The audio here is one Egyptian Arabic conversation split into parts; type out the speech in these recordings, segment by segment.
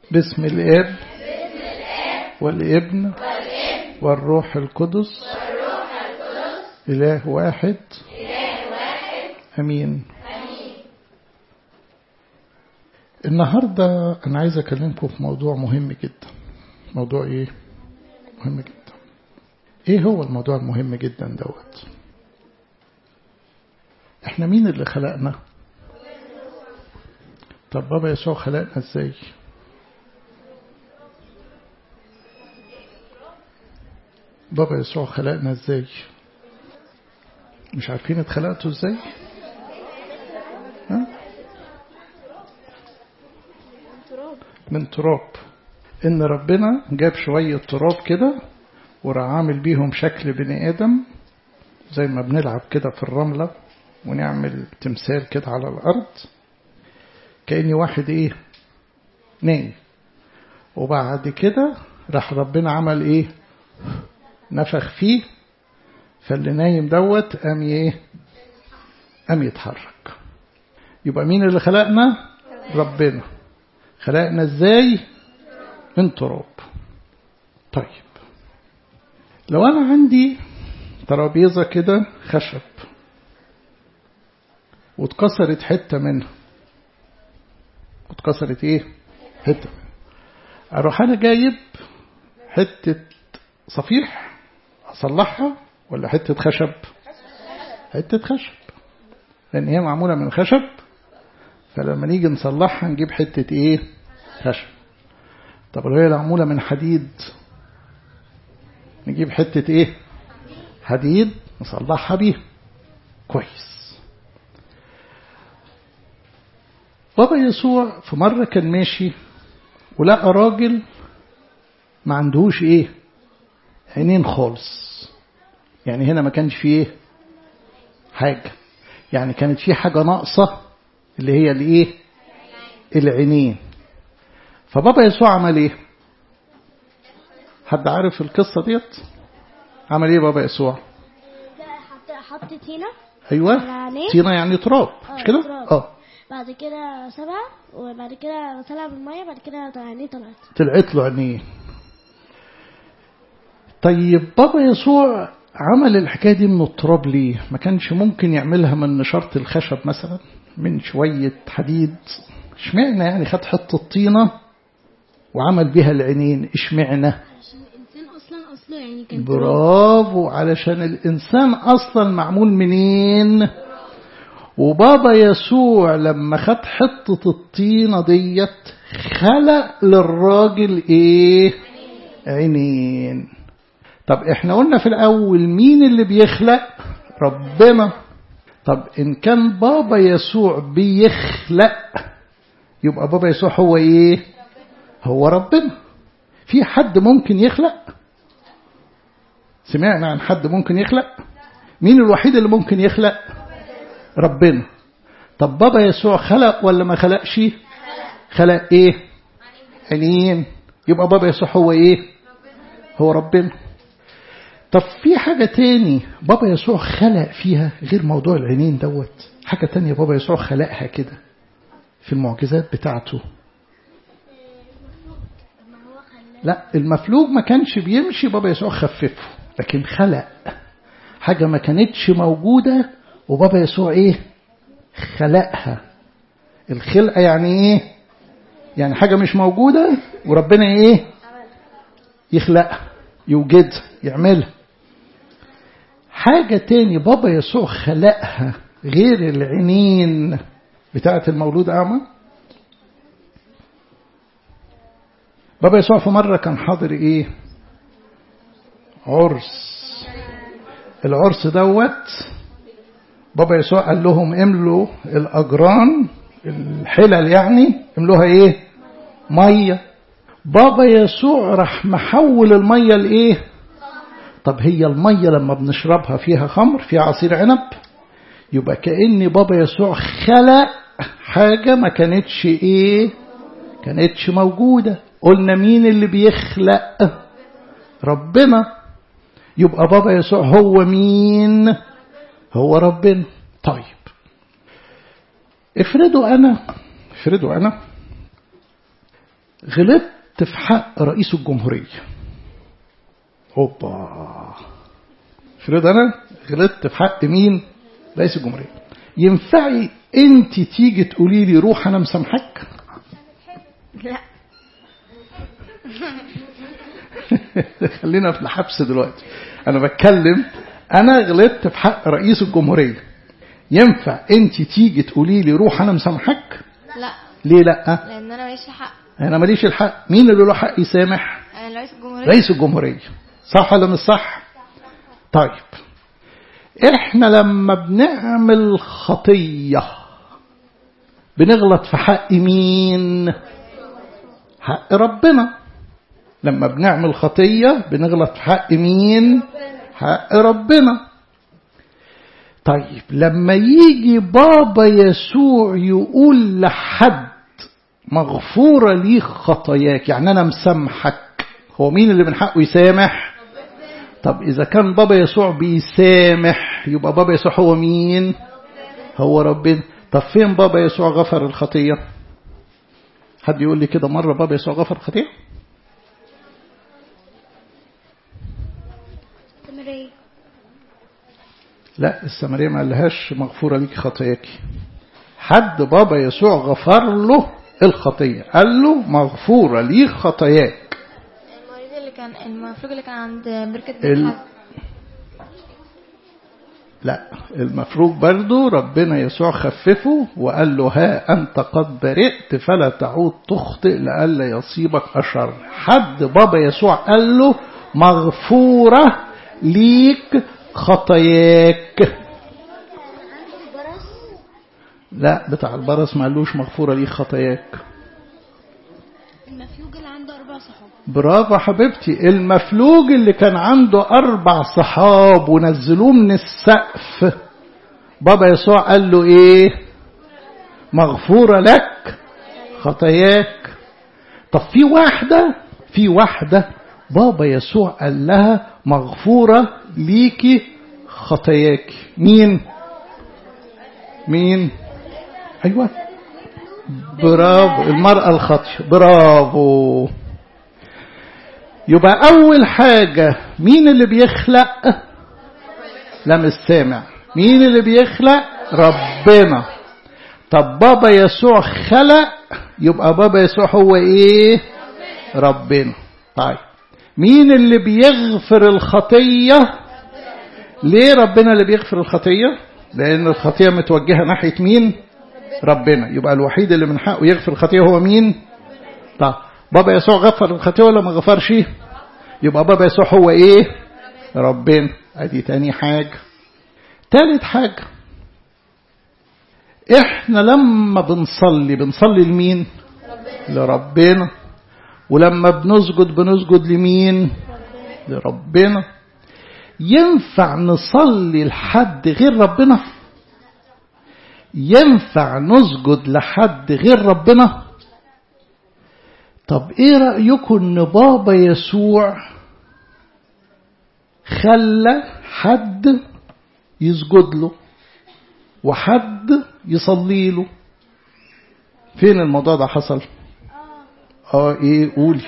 باسم الاب والابن والروح القدس إله واحد أمين النهاردة أنا عايز أكلمكم في موضوع مهم جدا موضوع إيه؟ مهم جدا إيه هو الموضوع المهم جدا دوت إحنا مين اللي خلقنا طب بابا يسوع خلقنا إزاي بابا يسوع خلقنا إزاي مش عارفين اتخلقتوا إزاي ها؟ من تراب ان ربنا جاب شوية تراب كده وراح عامل بيهم شكل بني ادم زي ما بنلعب كده في الرملة ونعمل تمثال كده على الارض كأني واحد ايه نايم وبعد كده راح ربنا عمل ايه نفخ فيه فاللي نايم دوت قام ايه قام يتحرك يبقى مين اللي خلقنا ربنا خلقنا ازاي من تراب طيب لو انا عندي ترابيزه كده خشب واتكسرت حته منها واتكسرت ايه حته اروح انا جايب حته صفيح اصلحها ولا حته خشب حته خشب لان هي معموله من خشب فلما نيجي نصلحها نجيب حتة ايه خشب طب لو هي معمولة من حديد نجيب حتة ايه حديد نصلحها بيها كويس بابا يسوع في مرة كان ماشي ولقى راجل ما عندهوش ايه عينين خالص يعني هنا ما كانش فيه ايه حاجة يعني كانت في حاجة ناقصة اللي هي الايه العينين فبابا يسوع عمل ايه حد عارف القصة ديت عمل ايه بابا يسوع حط حط تينة ايوه على عينيه. طينة يعني تراب مش كده تراب. اه بعد كده سبعة وبعد كده طلع بالمية بعد كده عينيه طلعت طلعت له عينيه طيب بابا يسوع عمل الحكاية دي من التراب ليه ما كانش ممكن يعملها من نشارة الخشب مثلا من شوية حديد اشمعنى يعني خد حتة طينة وعمل بيها العينين اشمعنى عشان الإنسان أصلا أصله يعني كان برافو علشان الإنسان أصلا معمول منين وبابا يسوع لما خد حتة الطينة ديت خلق للراجل ايه عينين طب احنا قلنا في الأول مين اللي بيخلق ربنا طب إن كان بابا يسوع بيخلق يبقى بابا يسوع هو ايه هو ربنا في حد ممكن يخلق سمعنا عن حد ممكن يخلق مين الوحيد اللي ممكن يخلق ربنا طب بابا يسوع خلق ولا ما خلقش خلق ايه عينين يبقى بابا يسوع هو ايه هو ربنا طب في حاجة تاني بابا يسوع خلق فيها غير موضوع العينين دوت حاجة تانية بابا يسوع خلقها كده في المعجزات بتاعته لا المفلوج ما كانش بيمشي بابا يسوع خففه لكن خلق حاجة ما كانتش موجودة وبابا يسوع ايه خلقها الخلقة يعني ايه يعني حاجة مش موجودة وربنا ايه يخلقها يوجدها يعملها حاجة تاني بابا يسوع خلقها غير العينين بتاعة المولود أعمى بابا يسوع في مرة كان حاضر إيه عرس العرس دوت بابا يسوع قال لهم املوا الأجران الحلل يعني املوها إيه مية بابا يسوع راح محول المية لإيه طب هي المية لما بنشربها فيها خمر فيها عصير عنب يبقى كأن بابا يسوع خلق حاجة ما كانتش إيه كانتش موجودة قلنا مين اللي بيخلق ربنا يبقى بابا يسوع هو مين هو ربنا طيب افرضوا أنا افرضوا أنا غلطت في حق رئيس الجمهورية هوبا افرض انا غلطت في حق مين رئيس الجمهورية ينفعي انت تيجي تقولي لي روح انا مسامحك لا خلينا في الحبس دلوقتي انا بتكلم انا غلطت في حق رئيس الجمهورية ينفع انت تيجي تقولي لي روح انا مسامحك لا ليه لا لان انا ماليش حق انا ماليش الحق مين اللي له حق يسامح انا رئيس الجمهوريه رئيس الجمهورية صح ولا مش صح طيب احنا لما بنعمل خطية بنغلط في حق مين حق ربنا لما بنعمل خطية بنغلط في حق مين حق ربنا طيب لما يجي بابا يسوع يقول لحد مغفورة لي خطاياك يعني أنا مسامحك هو مين اللي من حقه يسامح طب إذا كان بابا يسوع بيسامح يبقى بابا يسوع هو مين هو ربنا طب فين بابا يسوع غفر الخطية حد يقول لي كده مرة بابا يسوع غفر الخطية سمرية لا السامرية ما قالهاش مغفورة ليك خطاياك حد بابا يسوع غفر له الخطية قال له مغفورة ليك خطاياك المريض اللي كان المفروض اللي كان عند بركه ال... بيت لا المفروض برضو ربنا يسوع خففه وقال له ها أنت قد برئت فلا تعود تخطئ لئلا يصيبك أشر حد بابا يسوع قال له مغفورة ليك خطاياك لا بتاع البرص ما قالوش مغفورة ليك خطاياك المفلوج اللي عنده أربع صحاب برافو حبيبتي المفلوج اللي كان عنده أربع صحاب ونزلوه من السقف بابا يسوع قال له إيه مغفورة لك خطاياك طب في واحدة في واحدة بابا يسوع قال لها مغفورة ليكي خطاياك مين مين أيوة برافو المرأة الخاطئة برافو يبقى أول حاجة مين اللي بيخلق لا مش سامع مين اللي بيخلق ربنا طب بابا يسوع خلق يبقى بابا يسوع هو ايه ربنا طيب مين اللي بيغفر الخطية ليه ربنا اللي بيغفر الخطية لأن الخطية متوجهة ناحية مين ربنا يبقى الوحيد اللي من حقه يغفر الخطية هو مين طيب بابا يسوع غفر الخطية ولا ما غفرش يبقى بابا يسوع هو ايه ربنا ادي تاني حاجة تالت حاجة احنا لما بنصلي بنصلي لمين لربنا ولما بنسجد بنسجد لمين لربنا ينفع نصلي لحد غير ربنا ينفع نسجد لحد غير ربنا طب ايه رأيكم ان بابا يسوع خلى حد يسجد له وحد يصلي له فين الموضوع ده حصل اه ايه قولي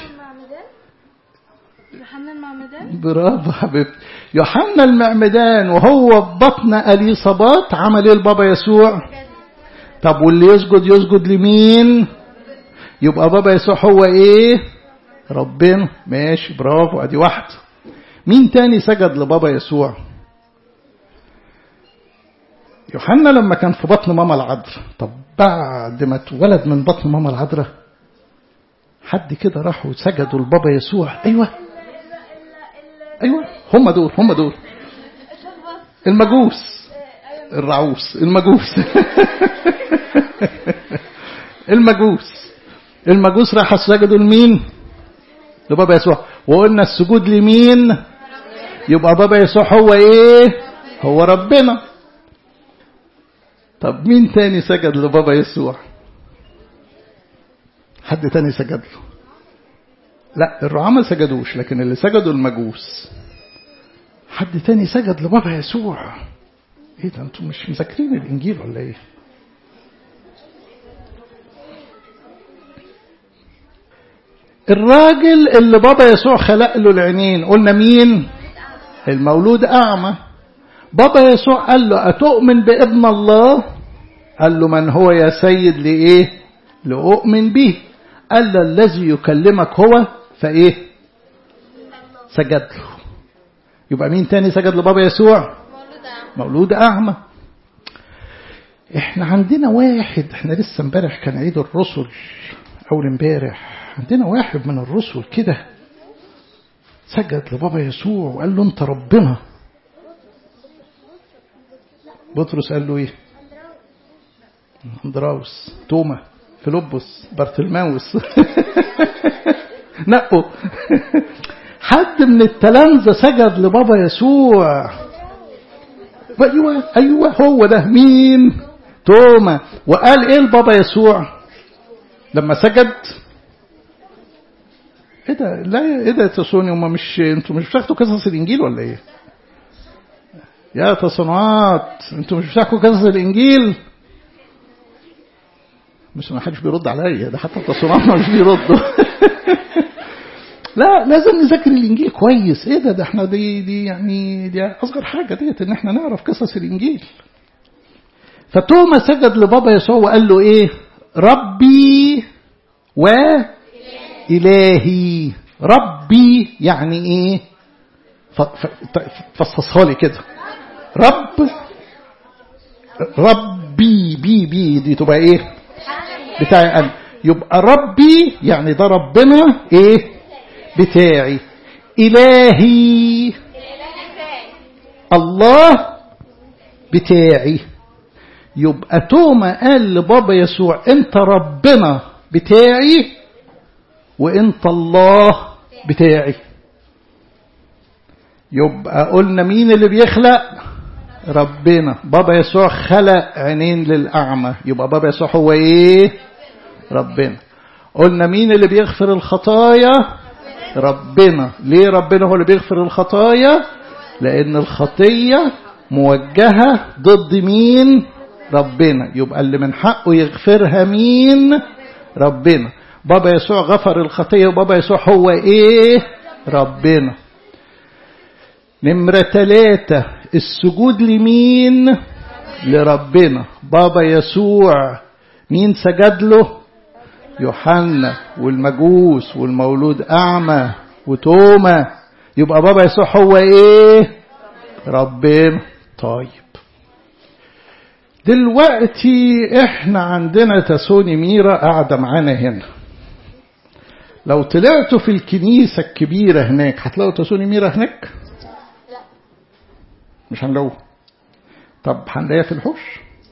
يوحنا المعمدان برافو حبيبتي يوحنا المعمدان وهو في بطن اليصابات عمل ايه لبابا يسوع طب واللي يسجد يسجد لمين يبقى بابا يسوع هو ايه ربنا ماشي برافو ادي واحده مين تاني سجد لبابا يسوع يوحنا لما كان في بطن ماما العذراء طب بعد ما اتولد من بطن ماما العذراء حد كده راحوا سجدوا لبابا يسوع ايوه ايوه هم دول هم دول المجوس الرعوس المجوس المجوس المجوس راح سجدوا لمين لبابا يسوع وقلنا السجود لمين يبقى بابا يسوع هو ايه هو ربنا طب مين تاني سجد لبابا يسوع حد تاني سجد له لا الرعاة ما سجدوش لكن اللي سجدوا المجوس حد تاني سجد لبابا يسوع ايه ده انتوا مش مذاكرين الانجيل ولا ايه الراجل اللي بابا يسوع خلق له العينين قلنا مين المولود أعمى بابا يسوع قال له أتؤمن بابن الله قال له من هو يا سيد لإيه لأؤمن به قال له الذي يكلمك هو فإيه سجد له يبقى مين تاني سجد لبابا يسوع مولود أعمى احنا عندنا واحد احنا لسه امبارح كان عيد الرسل اول امبارح عندنا واحد من الرسل كده سجد لبابا يسوع وقال له انت ربنا بطرس قال له ايه اندراوس توما فيلبس بارتلماوس نقوا حد من التلامذة سجد لبابا يسوع ايوه ايوه هو ده مين توما وقال ايه لبابا يسوع لما سجد ايه ده لا ايه ده يا تصوني هم مش انتوا مش بتاخدوا قصص الانجيل ولا ايه يا تصنعات انتوا مش بتاخدوا قصص الانجيل مش ما حدش بيرد عليا ده حتى التصنعات مش بيردوا لا لازم نذاكر الانجيل كويس ايه ده ده احنا دي دي يعني دي اصغر حاجه ديت ان احنا نعرف قصص الانجيل فتوما سجد لبابا يسوع وقال له ايه ربي وإلهي ربي يعني ايه فصصها لي كده رب ربي بي بي دي تبقى ايه بتاعي انا يبقى ربي يعني ده ربنا ايه بتاعي إلهي الله بتاعي يبقى توما قال لبابا يسوع انت ربنا بتاعي وانت الله بتاعي يبقى قلنا مين اللي بيخلق ربنا بابا يسوع خلق عينين للأعمى يبقى بابا يسوع هو ايه ربنا قلنا مين اللي بيغفر الخطايا ربنا ليه ربنا هو اللي بيغفر الخطايا لأن الخطية موجهة ضد مين ربنا يبقى اللي من حقه يغفرها مين ربنا بابا يسوع غفر الخطية وبابا يسوع هو ايه ربنا نمرة ثلاثة السجود لمين لربنا بابا يسوع مين سجد له يوحنا والمجوس والمولود أعمى وتوما يبقى بابا يسوع هو ايه ربنا طيب دلوقتي احنا عندنا تسوني ميرا قاعدة معانا هنا لو طلعتوا في الكنيسة الكبيرة هناك هتلاقوا تسوني ميرا هناك مش هنلاقوه طب هنلاقيها في الحوش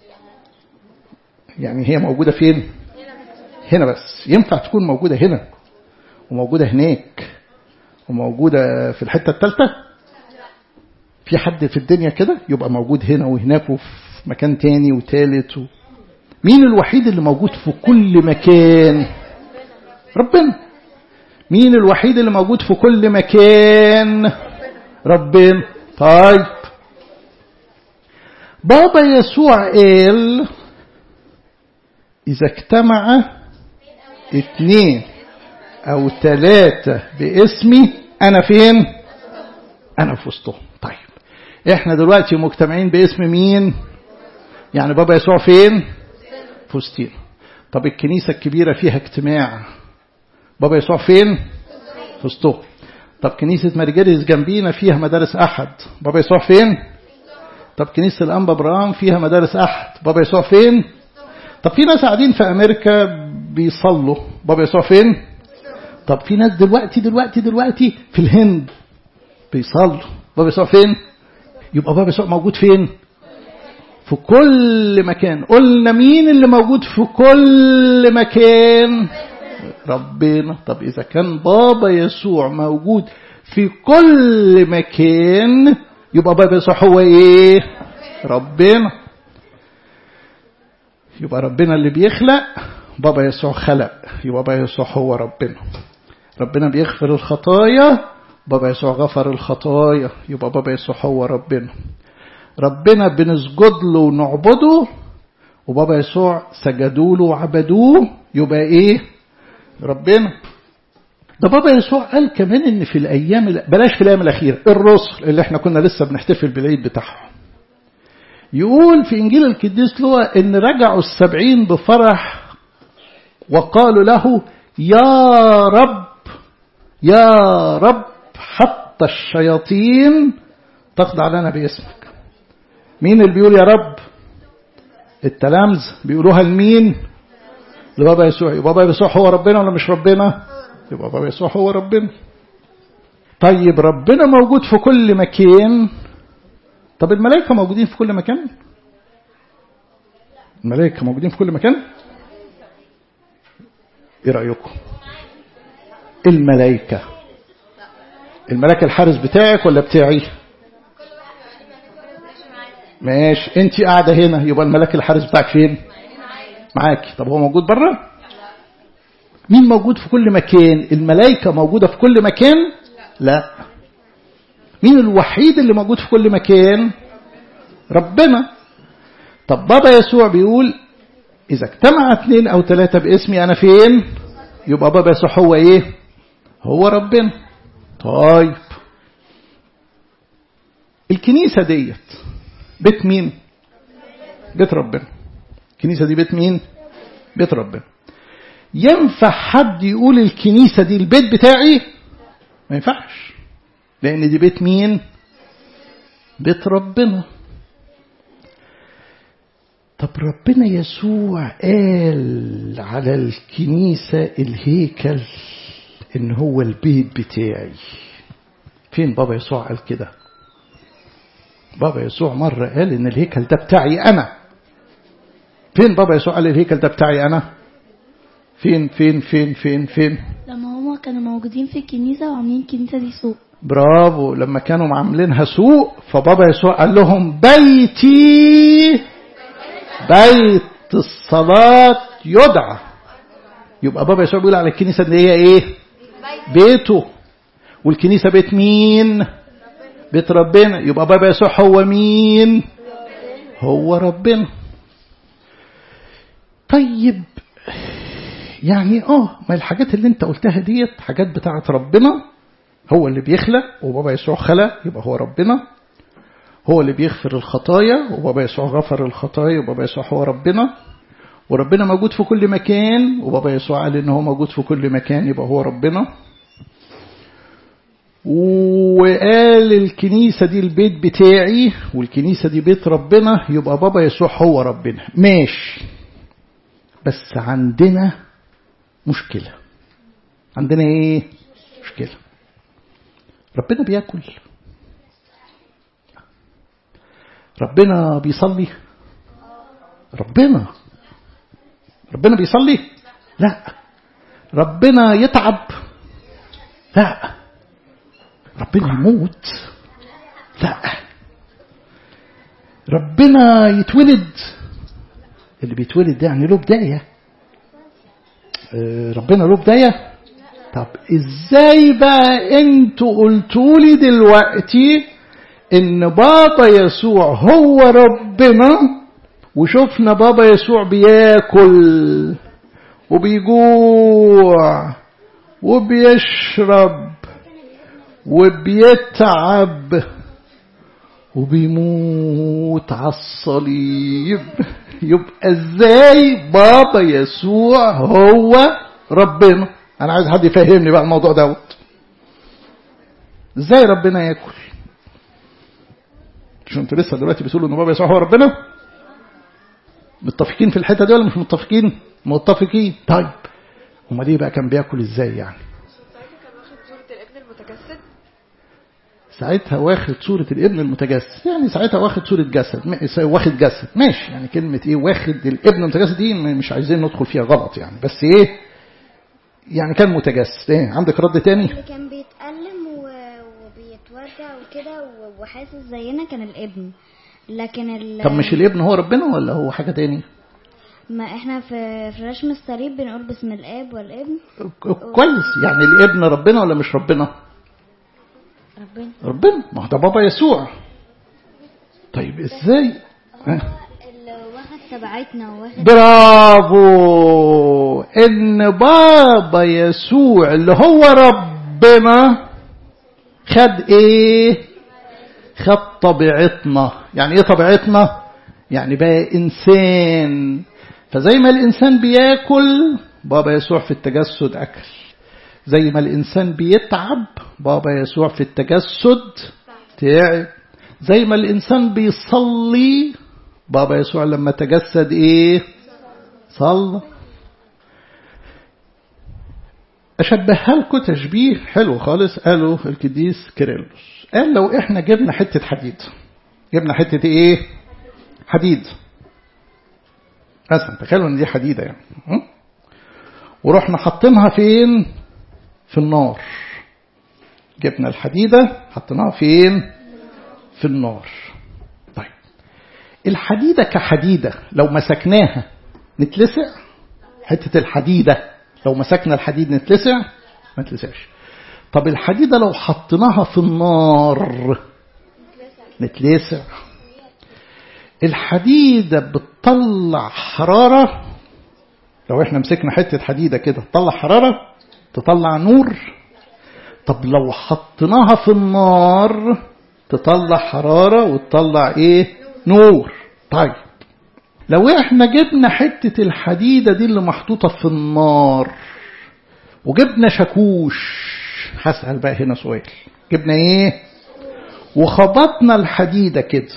يعني هي موجودة فين هنا بس ينفع تكون موجودة هنا وموجودة هناك وموجودة في الحتة الثالثة في حد في الدنيا كده يبقى موجود هنا وهناك وفي مكان تاني وتالت و... مين الوحيد اللي موجود في كل مكان ربنا مين الوحيد اللي موجود في كل مكان ربنا طيب بابا يسوع قال إذا اجتمع اثنين أو ثلاثة باسمي أنا فين أنا في وسطهم طيب احنا دلوقتي مجتمعين باسم مين يعني بابا يسوع فين في وسطينا طب الكنيسة الكبيرة فيها اجتماع بابا يسوع فين في وسطهم طب كنيسة مرجلس جنبينا فيها مدارس أحد بابا يسوع فين طب كنيسة الأنبا برام فيها مدارس أحد بابا يسوع فين طب في ناس قاعدين في أمريكا بيصلوا بابا يسوع فين طب في ناس دلوقتي دلوقتي دلوقتي في الهند بيصلوا بابا يسوع فين يبقى بابا يسوع موجود فين في كل مكان قلنا مين اللي موجود في كل مكان ربنا طب إذا كان بابا يسوع موجود في كل مكان يبقى بابا يسوع هو إيه ربنا يبقى ربنا اللي بيخلق بابا يسوع خلق يبقى بابا يسوع هو ربنا ربنا بيغفر الخطايا بابا يسوع غفر الخطايا يبقى بابا يسوع هو ربنا ربنا بنسجد له ونعبده وبابا يسوع سجدوا له وعبدوه يبقى ايه ربنا ده بابا يسوع قال كمان ان في الايام بلاش في الايام الاخيره الرسل اللي احنا كنا لسه بنحتفل بالعيد بتاعهم يقول في انجيل القديس لوقا ان رجعوا السبعين بفرح وقالوا له يا رب يا رب حتى الشياطين تخضع لنا باسمك مين اللي بيقول يا رب التلامذ بيقولوها لمين لبابا يسوع يبقى بابا يسوع هو ربنا ولا مش ربنا يبقى بابا يسوع هو ربنا طيب ربنا موجود في كل مكان طب الملائكة موجودين في كل مكان الملائكة موجودين في كل مكان ايه رأيكم الملائكة الملاك الحارس بتاعك ولا بتاعي ماشي انت قاعدة هنا يبقى الملاك الحارس بتاعك فين معاكي طب هو موجود بره مين موجود في كل مكان الملائكة موجودة في كل مكان لا مين الوحيد اللي موجود في كل مكان ربنا طب بابا يسوع بيقول إذا اجتمع اثنين أو ثلاثة باسمي أنا فين يبقى بابا يسوع هو إيه هو ربنا طيب الكنيسة ديت بيت مين بيت ربنا الكنيسة دي بيت مين بيت ربنا ينفع حد يقول الكنيسة دي البيت بتاعي ما ينفعش لأن دي بيت مين بيت ربنا طب ربنا يسوع قال على الكنيسة الهيكل إن هو البيت بتاعي فين بابا يسوع قال كده بابا يسوع مرة قال إن الهيكل ده بتاعي أنا فين بابا يسوع قال الهيكل ده بتاعي أنا فين فين فين فين فين لما هما كانوا موجودين في الكنيسة وعاملين الكنيسة دي سوق برافو لما كانوا عاملينها سوق فبابا يسوع قال لهم بيتي بيت الصلاة يدعى يبقى بابا يسوع بيقول على الكنيسة ان هي ايه بيته والكنيسة بيت مين بيت ربنا يبقى بابا يسوع هو مين هو ربنا طيب يعني اه ما الحاجات اللي انت قلتها ديت حاجات بتاعت ربنا هو اللي بيخلق وبابا يسوع خلق يبقى هو ربنا هو اللي بيغفر الخطايا وبابا يسوع غفر الخطايا وبابا يسوع هو ربنا وربنا موجود في كل مكان وبابا يسوع قال ان هو موجود في كل مكان يبقى هو ربنا وقال الكنيسة دي البيت بتاعي والكنيسة دي بيت ربنا يبقى بابا يسوع هو ربنا ماشي بس عندنا مشكلة عندنا ايه مشكلة ربنا بياكل ربنا بيصلي ربنا ربنا بيصلي لا ربنا يتعب لا ربنا يموت لا ربنا يتولد اللي بيتولد ده يعني له بداية ربنا له بداية طب ازاي بقى انتوا قلتوا لي دلوقتي ان بابا يسوع هو ربنا وشفنا بابا يسوع بياكل وبيجوع وبيشرب وبيتعب وبيموت على الصليب يبقى ازاي بابا يسوع هو ربنا انا عايز حد يفهمني بقى الموضوع دوت ازاي ربنا ياكل مش انتوا لسه دلوقتي بتقولوا ان بابا يسوع هو ربنا متفقين في الحته دي ولا مش متفقين متفقين طيب امال ليه بقى كان بياكل ازاي يعني ساعتها واخد صورة الابن المتجسد يعني ساعتها واخد صورة جسد واخد جسد ماشي يعني كلمة ايه واخد الابن المتجسد دي مش عايزين ندخل فيها غلط يعني بس ايه يعني كان متجسد ايه عندك رد تاني اللي كان بيتألم وبيتوجع وكده وحاسس زينا كان الابن لكن ال طب مش الابن هو ربنا ولا هو حاجة تاني ما احنا في في رسم الصليب بنقول باسم الاب والابن كويس يعني الابن ربنا ولا مش ربنا ربنا ربنا ما هو ده بابا يسوع طيب ازاي اللي واخد تبعتنا واخد برافو ان بابا يسوع اللي هو ربنا خد ايه خد طبيعتنا يعني ايه طبيعتنا يعني بقى انسان فزي ما الانسان بياكل بابا يسوع في التجسد اكل زي ما الانسان بيتعب بابا يسوع في التجسد تعب زي ما الانسان بيصلي بابا يسوع لما تجسد ايه صلى أشبهها لكم تشبيه حلو خالص قاله القديس كيرلس قال لو احنا جبنا حتة حديد جبنا حتة ايه حديد مثلا تخيلوا ان دي حديدة يعني م? ورحنا حاطينها فين في النار جبنا الحديدة حطيناها فين في النار طيب الحديدة كحديدة لو مسكناها نتلسع حتة الحديدة لو مسكنا الحديد نتلسع ما نتلسعش طب الحديدة لو حطيناها في النار نتلسع الحديدة بتطلع حرارة لو احنا مسكنا حتة حديدة كده تطلع حرارة تطلع نور طب لو حطيناها في النار تطلع حرارة وتطلع ايه نور طيب لو احنا جبنا حتة الحديدة دي اللي محطوطة في النار وجبنا شاكوش هسأل بقى هنا سؤال جبنا ايه وخبطنا الحديدة كده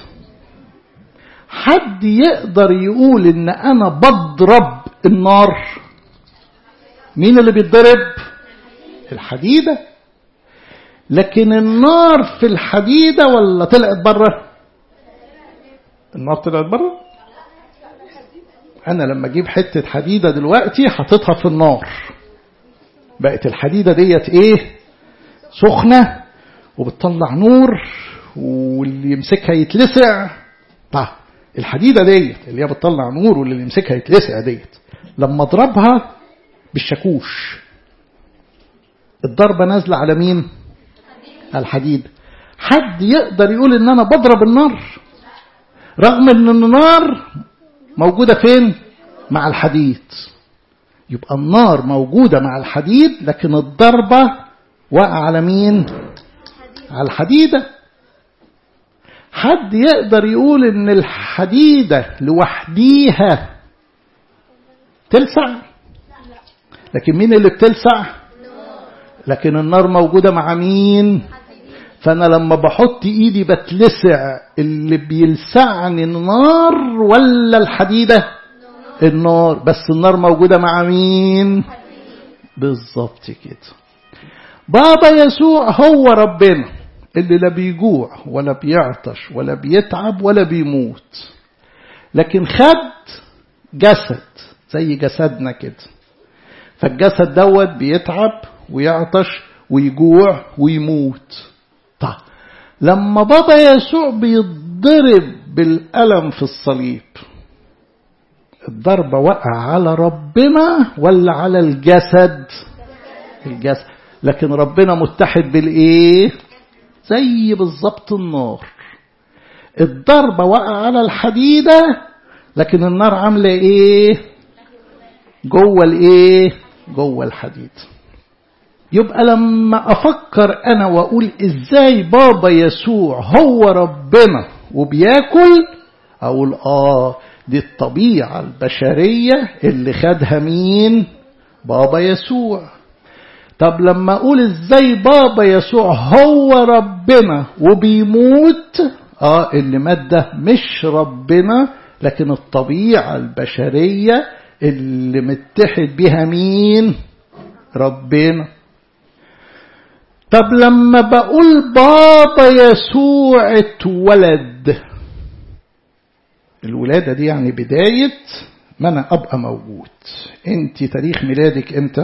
حد يقدر يقول ان انا بضرب النار مين اللي بيتضرب الحديدة لكن النار في الحديدة ولا طلعت بره النار طلعت بره انا لما اجيب حتة حديدة دلوقتي حاططها في النار بقت الحديدة ديت ايه سخنة وبتطلع نور واللي يمسكها يتلسع طيب الحديدة ديت اللي هي بتطلع نور واللي يمسكها يتلسع ديت لما اضربها بالشاكوش الضربة نازلة على مين على الحديد حد يقدر يقول ان انا بضرب النار رغم ان النار موجودة فين مع الحديد يبقى النار موجودة مع الحديد لكن الضربة وقع على مين على الحديدة حد يقدر يقول ان الحديدة لوحديها تلسع لكن مين اللي بتلسع لكن النار موجودة مع مين فأنا لما بحط إيدي بتلسع اللي بيلسعني النار ولا الحديدة النار بس النار موجودة مع مين بالظبط كده بابا يسوع هو ربنا اللي لا بيجوع ولا بيعطش ولا بيتعب ولا بيموت لكن خد جسد زي جسدنا كده فالجسد دوت بيتعب ويعطش ويجوع ويموت طيب لما بابا يسوع بيتضرب بالألم في الصليب الضربة وقع على ربنا ولا على الجسد الجسد لكن ربنا متحد بالإيه زي بالظبط النار الضربة وقع على الحديدة لكن النار عاملة إيه جوه الإيه جوه الحديد يبقى لما أفكر أنا وأقول إزاي بابا يسوع هو ربنا وبياكل أقول آه دي الطبيعة البشرية اللي خدها مين بابا يسوع طب لما أقول إزاي بابا يسوع هو ربنا وبيموت آه اللي مات ده مش ربنا لكن الطبيعة البشرية اللي متحد بها مين ربنا طب لما بقول بابا يسوع اتولد الولادة دي يعني بداية ما أنا أبقى موجود أنت تاريخ ميلادك إمتى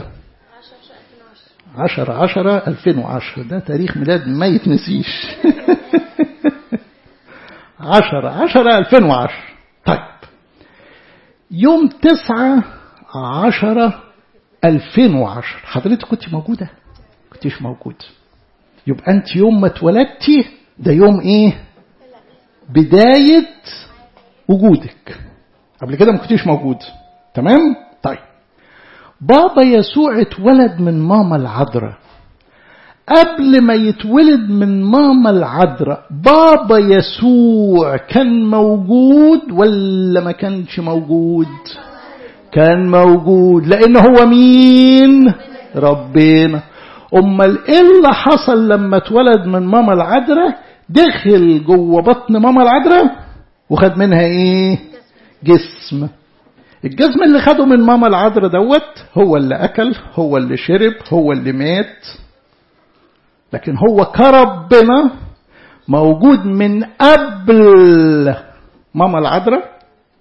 عشرة عشرة ألفين وعشرة ده تاريخ ميلاد ما يتنسيش عشرة عشرة ألفين وعشرة طيب يوم تسعة عشرة ألفين وعشرة حضرتك كنت موجودة كنتش موجود يبقى أنت يوم ما اتولدتي ده يوم إيه بداية وجودك قبل كده ما كنتيش موجود تمام طيب بابا يسوع اتولد من ماما العذراء قبل ما يتولد من ماما العذراء بابا يسوع كان موجود ولا ما كانش موجود كان موجود لان هو مين ربنا امال ايه اللي حصل لما اتولد من ماما العذراء دخل جوه بطن ماما العذراء وخد منها ايه جسم الجسم اللي خده من ماما العذراء دوت هو اللي اكل هو اللي شرب هو اللي مات لكن هو كربنا موجود من قبل ماما العذراء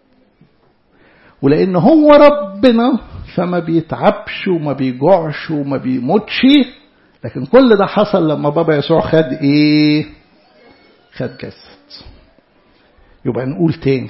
ولان هو ربنا فما بيتعبش وما بيجوعش وما بيموتش لكن كل ده حصل لما بابا يسوع خد ايه خد جسد يبقى نقول تاني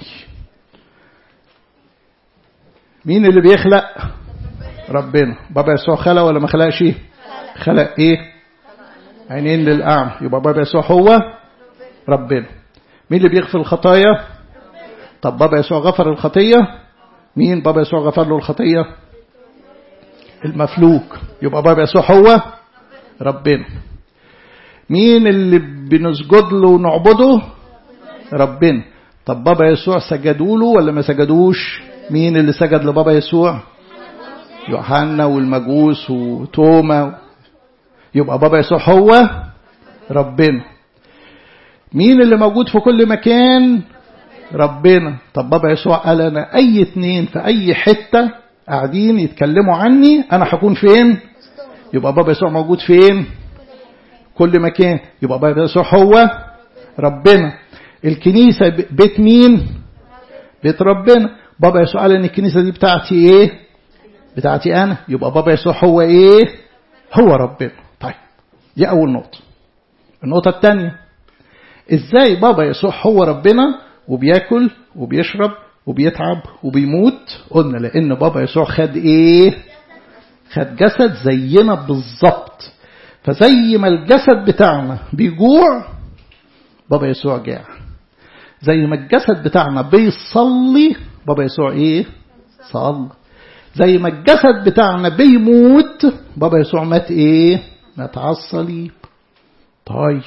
مين اللي بيخلق ربنا بابا يسوع خلق ولا ما خلقش خلق ايه عينين للأعمى يبقى بابا يسوع هو ربنا مين اللي بيغفر الخطايا طب بابا يسوع غفر الخطية مين بابا يسوع غفر له الخطية المفلوك يبقى بابا يسوع هو ربنا مين اللي بنسجد له ونعبده ربنا طب بابا يسوع سجدوا له ولا ما سجدوش مين اللي سجد لبابا يسوع يوحنا والمجوس وتوما يبقى بابا يسوع هو ربنا مين اللي موجود في كل مكان ربنا طب بابا يسوع قال انا اي اتنين في اي حتة قاعدين يتكلموا عني انا هكون فين يبقى بابا يسوع موجود فين كل مكان يبقى بابا يسوع هو ربنا الكنيسة بيت مين بيت ربنا بابا يسوع قال ان الكنيسة دي بتاعتي ايه بتاعتي انا يبقى بابا يسوع هو ايه هو ربنا طيب دي اول نقطة النقطة الثانية ازاي بابا يسوع هو ربنا وبياكل وبيشرب وبيتعب وبيموت قلنا لان بابا يسوع خد ايه خد جسد زينا بالظبط فزي ما الجسد بتاعنا بيجوع بابا يسوع جاع زي ما الجسد بتاعنا بيصلي بابا يسوع ايه صلى زي ما الجسد بتاعنا بيموت بابا يسوع مات ايه مات على الصليب طيب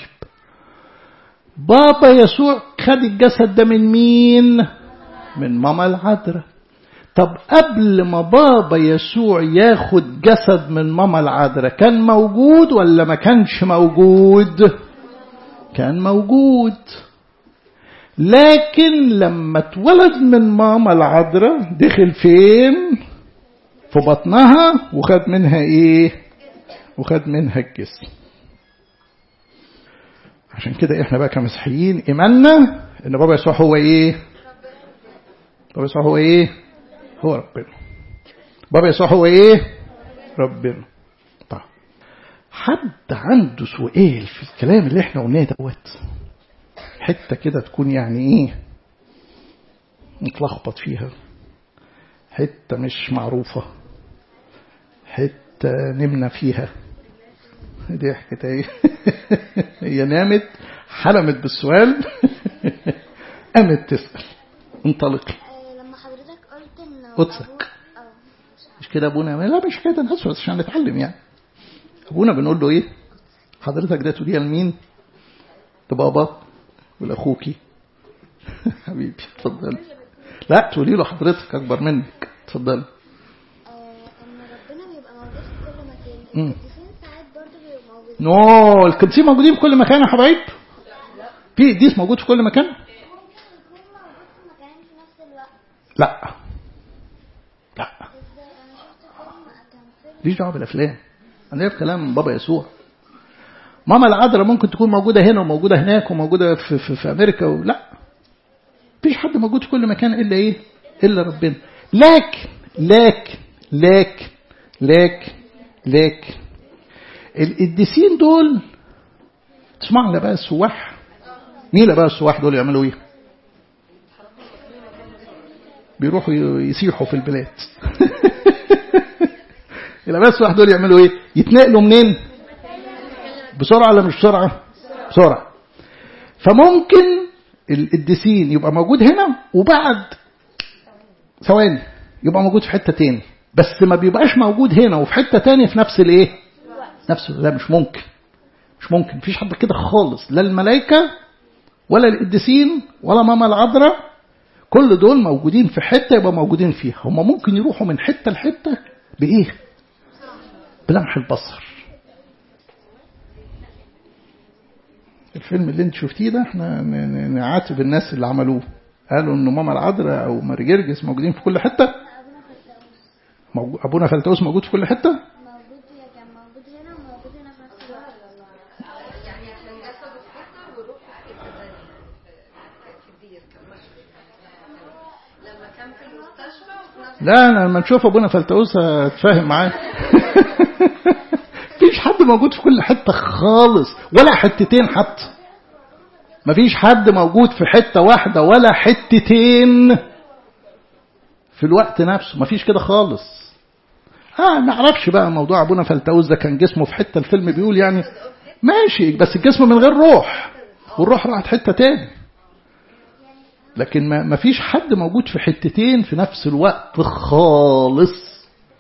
بابا يسوع خد الجسد ده من مين من ماما العذراء طب قبل ما بابا يسوع ياخد جسد من ماما العذراء كان موجود ولا ما كانش موجود كان موجود لكن لما اتولد من ماما العذراء دخل فين في بطنها وخد منها ايه وخد منها الجسم عشان كده احنا بقى كمسيحيين ايماننا ان بابا يسوع هو ايه بابا يسوع هو ايه هو ربنا بابا يسوع هو ايه ربنا طيب حد عنده سؤال في الكلام اللي احنا قلناه دوت حته كده تكون يعني ايه متلخبط فيها حته مش معروفه حته نمنا فيها دي حكايه ايه هي نامت حلمت بالسؤال قامت تسال انطلقي لما حضرتك قلت ان قدسك مش كده ابونا لا مش كده ناس بس عشان نتعلم يعني ابونا بنقول له ايه حضرتك ده تقوليها لمين لبابا ولاخوكي حبيبي اتفضل لا تقولي له حضرتك اكبر منك اتفضل ان ربنا بيبقى موجود في كل مكان مم. القديسين ساعات برضه بيبقوا موجودين نو القديسين موجودين في كل مكان يا حبايب في قديس موجود في كل مكان ممكن يكون موجود في مكان في نفس الوقت لا لا ازاي انا شفت فيلم كان فيلم ليش دعوه بالافلام انا في كلام بابا يسوع ماما العذراء ممكن تكون موجوده هنا وموجوده هناك وموجوده في, في, في امريكا و... لا مفيش حد موجود في كل مكان الا ايه الا ربنا لكن لكن لكن لكن لكن القديسين دول تسمعوا بقى السواح مين بقى السواح دول يعملوا ايه بيروحوا يسيحوا في البلاد يبقى بس واحد دول يعملوا ايه يتنقلوا منين بسرعه ولا مش بسرعه بسرعه فممكن القديسين يبقى موجود هنا وبعد ثواني يبقى موجود في حتة تاني بس ما بيبقاش موجود هنا وفي حتة تاني في نفس الايه نفس لا مش ممكن مش ممكن مفيش حد كده خالص لا الملائكة ولا القديسين ولا ماما العذراء كل دول موجودين في حتة يبقى موجودين فيها هم ممكن يروحوا من حتة لحتة بإيه بلمح البصر الفيلم اللي انت شفتيه ده احنا نعاتب الناس اللي عملوه قالوا ان ماما العذراء او ماري جرجس موجودين في كل حته موجود ابونا فلتوس موجود في كل حته موجود كان موجود هنا وموجود هنا في نفس الوقت يعني عشان جسده في حته والروح في حته ثانيه كبير كان مشهور لما كان في المستشفى وفي نفس لا انا لما نشوف ابونا فلتوس اتفاهم معاه مفيش حد موجود في كل حته خالص ولا حتتين حتى مفيش حد موجود في حته واحده ولا حتتين في الوقت نفسه مفيش كده خالص اه ما اعرفش بقى موضوع ابونا فلتوس ده كان جسمه في حته الفيلم بيقول يعني ماشي بس الجسم من غير روح والروح راحت حته تاني لكن ما فيش حد موجود في حتتين في نفس الوقت خالص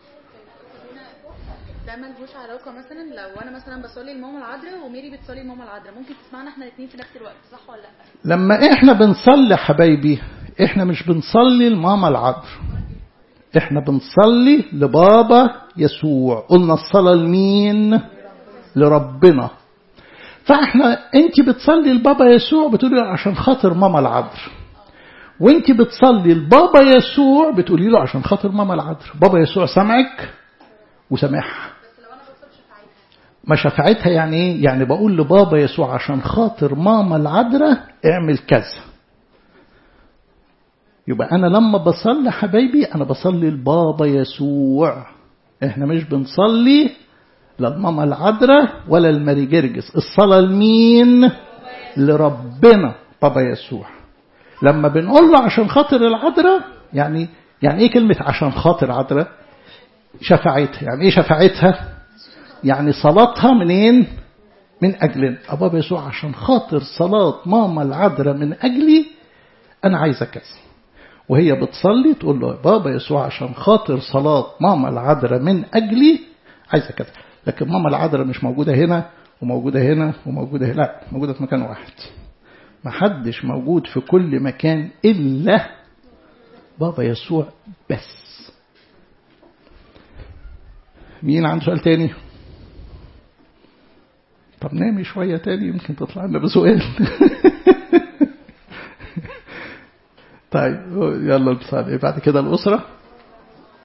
ده ملهوش علاقه مثلا لو انا مثلا بصلي لماما العذراء وميري بتصلي لماما العذراء ممكن تسمعنا احنا الاثنين في نفس الوقت صح ولا لا لما احنا بنصلي حبايبي احنا مش بنصلي لماما العذراء احنا بنصلي لبابا يسوع قلنا الصلاة لمين لربنا فاحنا انت بتصلي لبابا يسوع بتقولي عشان خاطر ماما العذراء وانت بتصلي لبابا يسوع بتقولي له عشان خاطر ماما العذراء بابا يسوع سمعك وسامعها ما شفاعتها يعني ايه يعني بقول لبابا يسوع عشان خاطر ماما العذراء اعمل كذا يبقى انا لما بصلي حبايبي انا بصلي لبابا يسوع احنا مش بنصلي للماما العذراء ولا الماري جرجس الصلاة لمين لربنا بابا يسوع لما بنقول له عشان خاطر العذراء يعني يعني ايه كلمة عشان خاطر عذراء شفاعتها يعني ايه شفاعتها يعني صلاتها منين من أجلنا بابا يسوع عشان خاطر صلاة ماما العذراء من أجلي أنا عايزة كذا وهي بتصلي تقول له بابا يسوع عشان خاطر صلاة ماما العذراء من أجلي عايزة كذا لكن ماما العذراء مش موجودة هنا وموجودة هنا وموجودة هنا لا موجودة في مكان واحد محدش موجود في كل مكان إلا بابا يسوع بس مين عنده سؤال تاني طب نامي شوية تاني يمكن تطلع لنا بسؤال طيب يلا نصلي بعد كده الأسرة